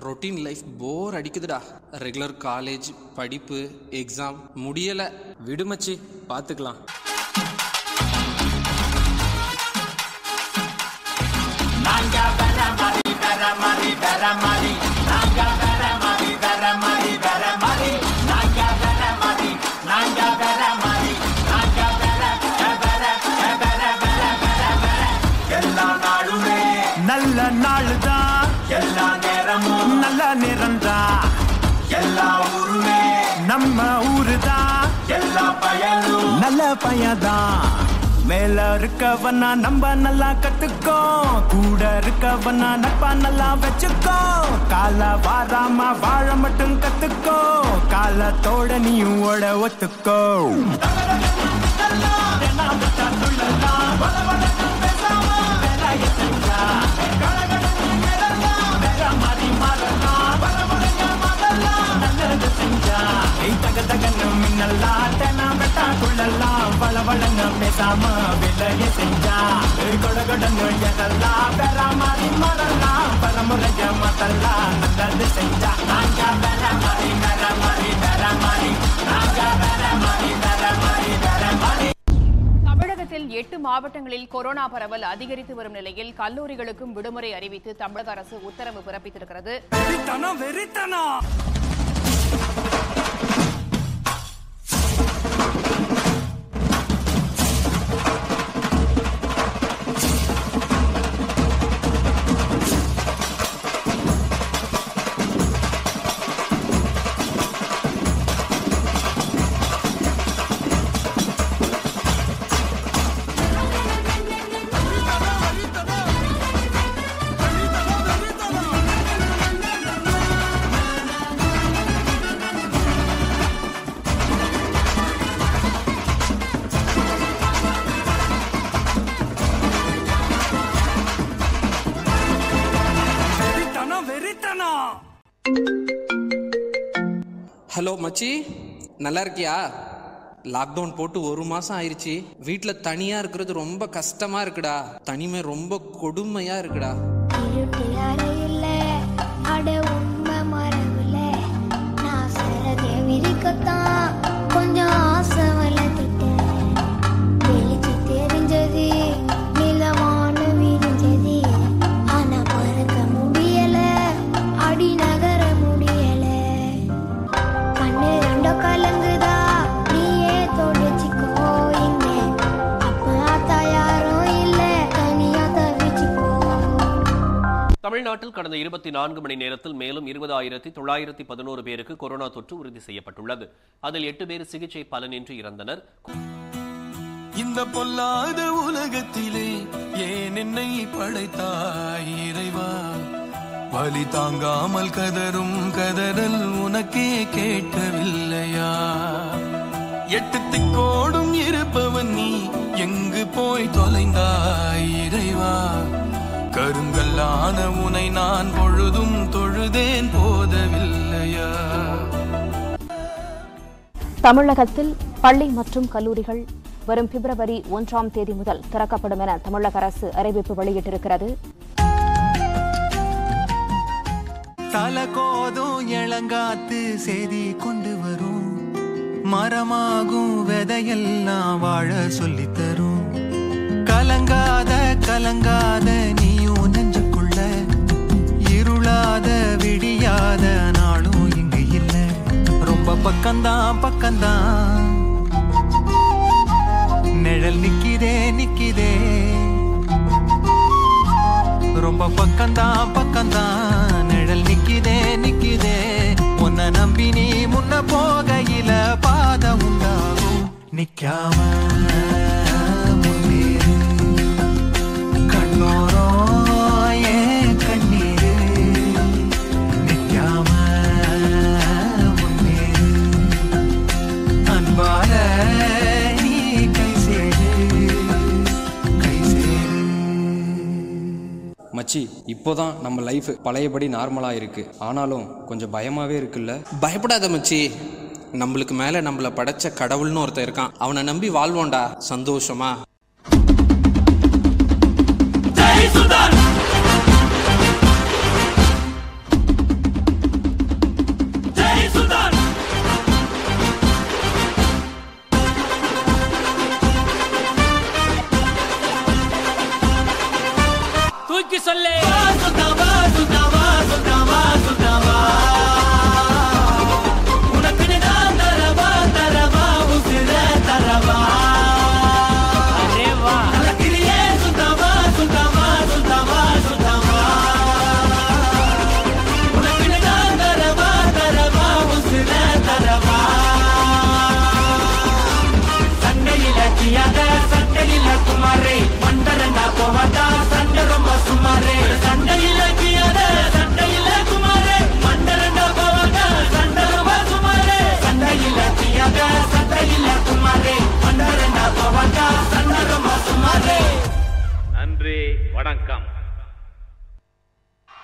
Routine life bore அடிக்குதுடா regular college படிப்பு exam முடியல விடுமச்சி பார்த்துக்கலாம் எல்லா நாளுமே நல்ல நாளுதான் எல்லா நேரமும் நல்ல நேரம்தான் எல்லா ஊருமே நம்ம ஊருதான் எல்லா பயனும் நல்ல பையதான் மேல இருக்கவனா நம்ம நல்லா கத்துக்கோ கூட இருக்கவனா நட்பா நல்லா வச்சுக்கோ கால வாராம வாழ மட்டும் கத்துக்கோ காலத்தோட நீயும் ஓட ஒத்துக்கோ ஏய் தக தகன்னு மின்னல்லா தெனா வெட்டா குள்ளல்லாம் வள வளன்னு பேசாம விலைய செஞ்சா ஏய் கொட கொடன்னு எதல்லா பெற மாதிரி மறலாம் பரமுறைய மத்தல்லா நல்லது செஞ்சா நாங்க பெற மாதிரி பெற மாதிரி பெற மாதிரி நாங்க பெற மாதிரி பெற மாதிரி பெற மாதிரி தமிழகத்தில் எட்டு மாவட்டங்களில் கொரோனா பரவல் அதிகரித்து வரும் நிலையில் கல்லூரிகளுக்கும் விடுமுறை அறிவித்து தமிழக அரசு உத்தரவு பிறப்பித்திருக்கிறது வெறித்தனம் வெறித்தனம் வெறித்தனம் வெறித்தனம் ஹலோ மச்சி நல்லா இருக்கியா லாக்டவுன் போட்டு ஒரு மாசம் ஆயிருச்சு வீட்டில் தனியா இருக்கிறது ரொம்ப கஷ்டமா இருக்குடா தனிமை ரொம்ப கொடுமையா இருக்குடா இருட்டு அறையில அட உண்மை மரவுல நான் சரதே விரிக்கத்தான் கொஞ்சம் ஆசை வளர்த்துட்டேன் வெளிச்சு தெரிஞ்சது நிலமான விரிஞ்சது ஆனா பறக்க முடியல அடி நகர முடியல கண்ணு ரெண்டோ கலங்குதா நீயே தொடச்சிக்கோ இங்க அப்ப ஆத்தா யாரும் இல்ல தனியா தவிச்சுக்கோ தமிழ்நாட்டில் கடந்த இருபத்தி நான்கு மணி நேரத்தில் மேலும் இருபதாயிரத்தி தொள்ளாயிரத்தி பதினோரு பேருக்கு கொரோனா தொற்று உறுதி செய்யப்பட்டுள்ளது அதில் எட்டு பேர் சிகிச்சை பலனின்றி இறந்தனர் இந்த பொல்லாத உலகத்திலே ஏன் என்னை படைத்தாய் இறைவா வலி தாங்காமல் கதரும் கதறல் உனக்கே கேட்கவில்லையா எட்டு திக்கோடும் இருப்பவன் நீ எங்கு போய் தொலைந்தாய் இறைவா கருங்கல்லான உனை நான் பொழுதும் தொழுதேன் போதவில்லையா தமிழகத்தில் பள்ளி மற்றும் கல்லூரிகள் வரும் பிப்ரவரி ஒன்றாம் தேதி முதல் திறக்கப்படும் என தமிழக அரசு அறிவிப்பு வெளியிட்டிருக்கிறது தலகோதும் இளங்காத்து செய்தி கொண்டு வரும் மரமாகும் விதையெல்லாம் வாழ சொல்லித் தரும் கலங்காத கலங்காத நீயும் நெஞ்சுக்குள்ள இருளாத விடியாத நாளும் இங்கு இல்ல ரொம்ப பக்கம்தான் பக்கம்தான் நிழல் நிக்கிதே நிக்கிதே ரொம்ப பக்கம்தான் பக்கம்தான் நிழல் நிக்கிதே நிக்கிதே உன்னை நம்பி நீ முன்ன போகையில பாத உண்டாகும் நிக்காம முன்னேறு. கண்ணோரோ ஏன் கண்ணீரு நிக்காம முன்னேறு. அன்பால நீ கை சேரு கை சேரு மச்சி இப்போதான் நம்ம லைஃப் பழையபடி நார்மலா இருக்கு ஆனாலும் கொஞ்சம் பயமாவே இருக்குல்ல பயப்படாத மச்சி நம்மளுக்கு மேல நம்மள படைச்ச கடவுள்னு ஒருத்தன் இருக்கான் அவனை நம்பி வாழ்வோம்டா சந்தோஷமா